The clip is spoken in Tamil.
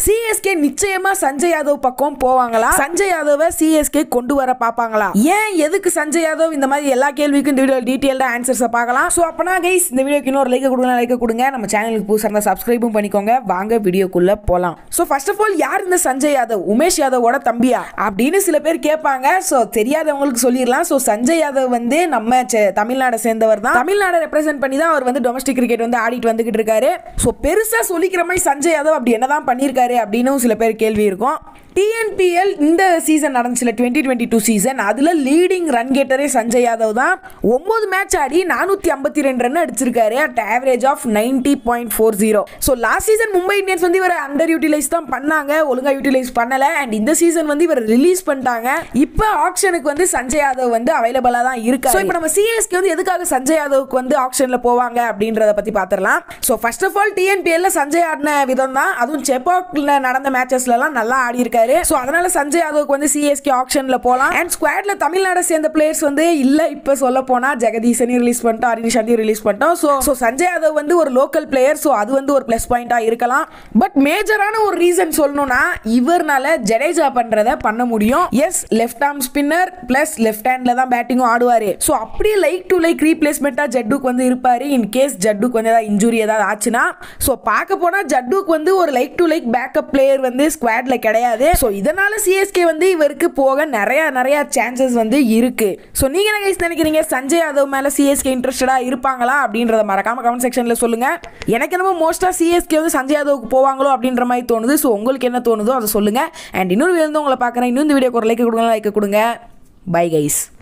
சிஎஸ்கே நிச்சயமா சஞ்சய் யாதவ் பக்கம் போவாங்களா சஞ்சய் யாதவை சிஎஸ்கே கொண்டு வர பார்ப்பாங்களா ஏன் எதுக்கு சஞ்சய் யாதவ் இந்த மாதிரி எல்லா கேள்விக்கும் இந்த வீடியோ டீட்டெயில்டா ஆன்சர்ஸை பார்க்கலாம் ஸோ அப்பனா கைஸ் இந்த வீடியோக்கு இன்னொரு லைக் கொடுங்க லைக் கொடுங்க நம்ம சேனலுக்கு புதுசாக இருந்தால் சப்ஸ்கிரைபும் பண்ணிக்கோங்க வாங்க வீடியோக்குள்ள போகலாம் ஸோ ஃபர்ஸ்ட் ஆஃப் ஆல் யார் இந்த சஞ்சய் யாதவ் உமேஷ் யாதவோட தம்பியா அப்படின்னு சில பேர் கேட்பாங்க ஸோ தெரியாதவங்களுக்கு சொல்லிடலாம் ஸோ சஞ்சய் யாதவ் வந்து நம்ம செ- தமிழ்நாடை சேர்ந்தவர் தான் தமிழ்நாடை ரெப்ரசென்ட் பண்ணி தான் அவர் வந்து டொமஸ்டிக் கிரிக்கெட் வந்து ஆடிட்டு வந்துகிட்டு இருக்காரு ஸோ பெருசா சொல்லிக்கிற மாதிரி சஞ்சய் யாதவ் அப்படி என்னதான் பண்ணியிருக்காரு அப்படின்னு சில பேர் கேள்வி இருக்கும் டிஎன்பிஎல் இந்த சீசன் நடந்துச்சுல டுவெண்ட்டி டுவெண்ட்டி டூ சீசன் அதில் லீடிங் ரன் கேட்டரே சஞ்சய் யாதவ் தான் ஒன்பது மேட்ச் ஆடி நானூற்றி ஐம்பத்தி ரெண்டு ரன் அடிச்சிருக்காரு at average of ninety point four zero so last season Mumbai Indians வந்து இவரை அண்டர் யூட்டிலைஸ் தான் பண்ணாங்க ஒழுங்காக யூட்டிலைஸ் பண்ணல அண்ட் இந்த சீசன் வந்து இவர் ரிலீஸ் பண்ணிட்டாங்க இப்போ ஆக்ஷனுக்கு வந்து சஞ்சய் யாதவ் வந்து அவைலபிளாக தான் இருக்கு ஸோ இப்போ நம்ம சிஎஸ்கே வந்து எதுக்காக சஞ்சய் யாதவுக்கு வந்து ஆக்ஷனில் போவாங்க அப்படின்றத பற்றி பார்த்துடலாம் ஸோ ஃபர்ஸ்ட் ஆஃப் ஆல் டிஎன்பிஎல்ல சஞ்சய் ஆடின விதம் தான் அதுவும் செப்பாக்ல நடந்த மேட்சஸ்லலாம் நல்லா ஆடி இருக்காரு ஸோ அதனால சஞ்சய் யாதவுக்கு வந்து சிஎஸ்கே ஆக்ஷனில் போகலாம் அண்ட் ஸ்குவாட்ல தமிழ்நாடு சேர்ந்த பிளேயர்ஸ் வந்து இல்லை இப்போ சொல்ல போனா ஜெகதீசனையும் ரிலீஸ் பண்ணிட்டோம் அரின் ஷாந்தியும் ரிலீஸ் பண்ணிட்டோம் ஸோ ஸோ சஞ்சய் யாதவ் வந்து ஒரு லோக்கல் பிளேயர் ஸோ அது வந்து ஒரு ப்ளஸ் பாயிண்டாக இருக்கலாம் பட் மேஜரான ஒரு ரீசன் சொல்லணும்னா இவர்னால ஜடேஜா பண்றத பண்ண முடியும் yes left arm spinner plus left ஹேண்ட்ல தான் பேட்டிங்கும் ஆடுவாரு ஸோ அப்படியே லைக் டு லைக் ரீப்ளேஸ்மெண்ட்டாக ஜட்டுக்கு வந்து இருப்பாரு இன் கேஸ் ஜட்டுக்கு வந்து ஏதாவது இன்ஜுரி ஏதாவது ஆச்சுன்னா ஸோ பார்க்க போனால் ஜட்டுக்கு வந்து ஒரு like to like backup player வந்து ஸ்குவாட்ல கிடையாது ஸோ இதனால சிஎஸ்கே வந்து இவருக்கு போக நிறைய நிறைய சான்சஸ் வந்து இருக்கு ஸோ நீங்க என்ன guys நினைக்கிறீங்க சஞ்சய் யாதவ் மேல சிஎஸ்கே இன்ட்ரெஸ்டடா இருப்பாங்களா அப்படின்றத மறக்காம கமெண்ட் செக்ஷன்ல சொல்லுங்க எனக்கு என்னமோ மோஸ்டா சிஎஸ்கே வந்து சஞ்சய் யாதவுக்கு போவாங்களோ அப்படின்ற மாதிரி தோணுது ஸோ உங்களுக்கு என்ன தோணுதோ அதை சொல்லுங்க அண்ட் இன்னொரு வீடியோ வந்து உங்களை பார்க்குறேன் இன்னும் இந்த வீடியோக்கு ஒரு லைக் கொடுங்க லைக் கொடுங்க பை கைஸ்